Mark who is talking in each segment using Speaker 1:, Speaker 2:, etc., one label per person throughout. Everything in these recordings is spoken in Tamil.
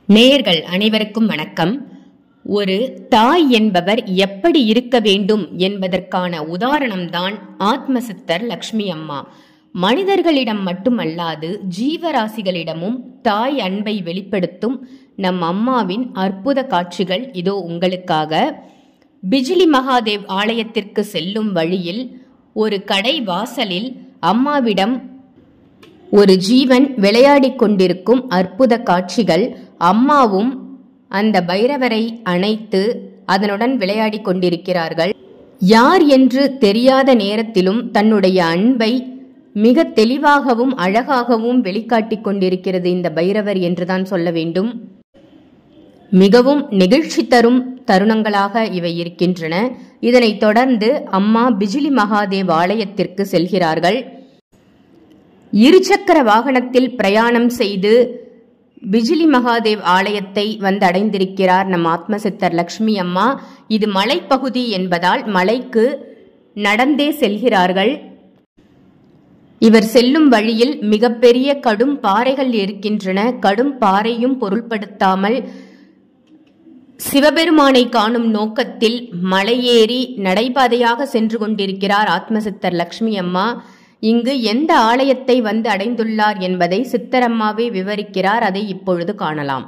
Speaker 1: நேயர்கள் அனைவருக்கும் வணக்கம் ஒரு தாய் என்பவர் எப்படி இருக்க வேண்டும் என்பதற்கான உதாரணம்தான் ஆத்மசித்தர் லக்ஷ்மி அம்மா மனிதர்களிடம் மட்டுமல்லாது ஜீவராசிகளிடமும் தாய் அன்பை வெளிப்படுத்தும் நம் அம்மாவின் அற்புத காட்சிகள் இதோ உங்களுக்காக பிஜிலி மகாதேவ் ஆலயத்திற்கு செல்லும் வழியில் ஒரு கடை வாசலில் அம்மாவிடம் ஒரு ஜீவன் விளையாடிக் கொண்டிருக்கும் அற்புத காட்சிகள் அம்மாவும் அந்த பைரவரை அணைத்து அதனுடன் விளையாடிக் கொண்டிருக்கிறார்கள் யார் என்று தெரியாத நேரத்திலும் தன்னுடைய அன்பை மிக தெளிவாகவும் அழகாகவும் வெளிக்காட்டிக் கொண்டிருக்கிறது இந்த பைரவர் என்றுதான் சொல்ல வேண்டும் மிகவும் நெகிழ்ச்சி தரும் தருணங்களாக இவை இருக்கின்றன இதனைத் தொடர்ந்து அம்மா பிஜிலி மகாதேவ் ஆலயத்திற்கு செல்கிறார்கள் இருசக்கர வாகனத்தில் பிரயாணம் செய்து பிஜிலி மகாதேவ் ஆலயத்தை வந்து அடைந்திருக்கிறார் நம் ஆத்மசித்தர் லக்ஷ்மி அம்மா இது மலைப்பகுதி என்பதால் மலைக்கு நடந்தே செல்கிறார்கள் இவர் செல்லும் வழியில் மிகப்பெரிய கடும் பாறைகள் இருக்கின்றன கடும் பாறையும் பொருள்படுத்தாமல் சிவபெருமானை காணும் நோக்கத்தில் மலையேறி நடைபாதையாக சென்று கொண்டிருக்கிறார் ஆத்மசித்தர் லக்ஷ்மி அம்மா இங்கு எந்த ஆலயத்தை வந்து அடைந்துள்ளார் என்பதை சித்தரம்மாவே விவரிக்கிறார் அதை இப்பொழுது காணலாம்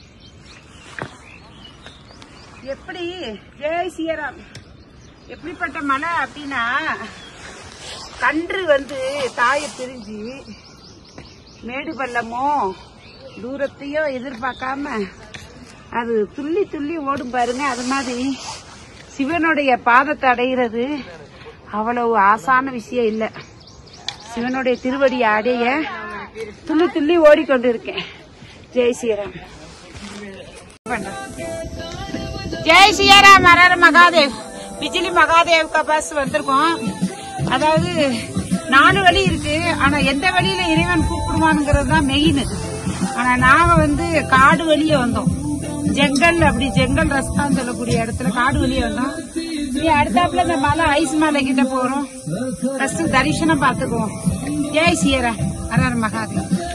Speaker 2: எப்படி ஜெய் சீராம் எப்படிப்பட்ட மலை அப்படின்னா கன்று வந்து தாயை பிரிஞ்சு மேடு பள்ளமோ தூரத்தையோ எதிர்பார்க்காம அது துள்ளி துள்ளி ஓடும் பாருங்க அது மாதிரி சிவனுடைய பாதத்தை அடைகிறது அவ்வளவு ஆசான விஷயம் இல்லை சிவனுடைய திருவடியை அடைய துள்ளி துள்ளி ஓடிக்கொண்டிருக்கேன் ஜெய் ஸ்ரீராம் ஜெய் சியாராம் ஹரர் மகாதேவ் பிஜிலி மகாதேவ் கா பஸ் வந்திருக்கோம் அதாவது நாலு வழி இருக்கு ஆனா எந்த வழியில இறைவன் கூப்பிடுவானுங்கிறது தான் மெயின் ஆனா நாங்க வந்து காடு வழியே வந்தோம் ஜெங்கல் அப்படி ஜெங்கல் ரஸ்தான்னு சொல்லக்கூடிய இடத்துல காடு வழியே வந்தோம் நீ அடுத்தாப்புல இந்த மலை ஐஸ் மலை கிட்ட போறோம் ஃபர்ஸ்ட் தரிசனம் பாத்துக்குவோம் ஜெய் சியரா ஹரர் மகாதேவ்